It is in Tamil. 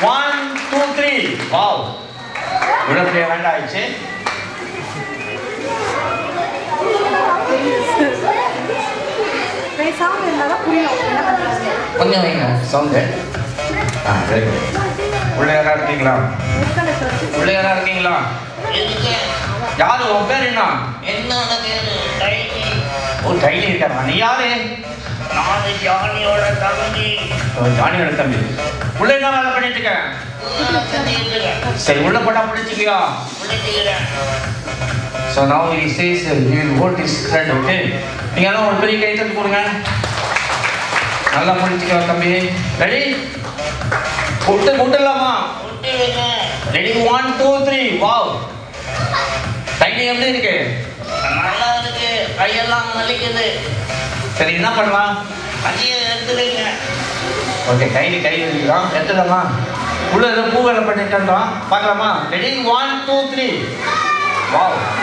ஒன் டூ த்ரீ வாவ் இவ்வளோ பெரிய வேண்டாம் ஆயிடுச்சு பேசாம இருந்தாதான் புரியும் என்ன பண்றாங்க கொஞ்சம் வைங்க சவுண்டு ஆ வெரி குட் உள்ள யாரா இருக்கீங்களா புத்தகத்தை வச்சு உள்ள யாரா இருக்கீங்களா யாரு உன் பேர் என்ன என்னோட பேரு டைனி ஓ டைலி இருக்காரா நீ யாரு நான் ஜானியோட தம்பி ஓ, ஜானியோட தம்பி உள்ள என்ன வேலை பண்ணிட்டு இருக்க நான் செஞ்சுக்கிறேன் சரி உள்ள போட்டா பிடிச்சிக்கியா பிடிச்சிக்கிறேன் so now he says uh, he will hold his friend okay நீங்க எல்லாம் ஒரு பெரிய கை தட்டி கொடுங்க நல்லா பிடிச்சிக்கலாம் தம்பி ரெடி விட்டு விட்டுலாமா விட்டுடுங்க ready one two three wow dining எப்படி இருக்கு நல்லா இருக்கு கையெல்லாம் வலிக்குது சரி என்ன பண்ணலாம் கையை எடுத்துடுங்க ஓகே கைலி கை வைக்கிறோம் எடுத்துடலாமா உள்ள ஏதோ பூ வேலை பண்ணிட்டு பார்க்கலாமா ready one two three wow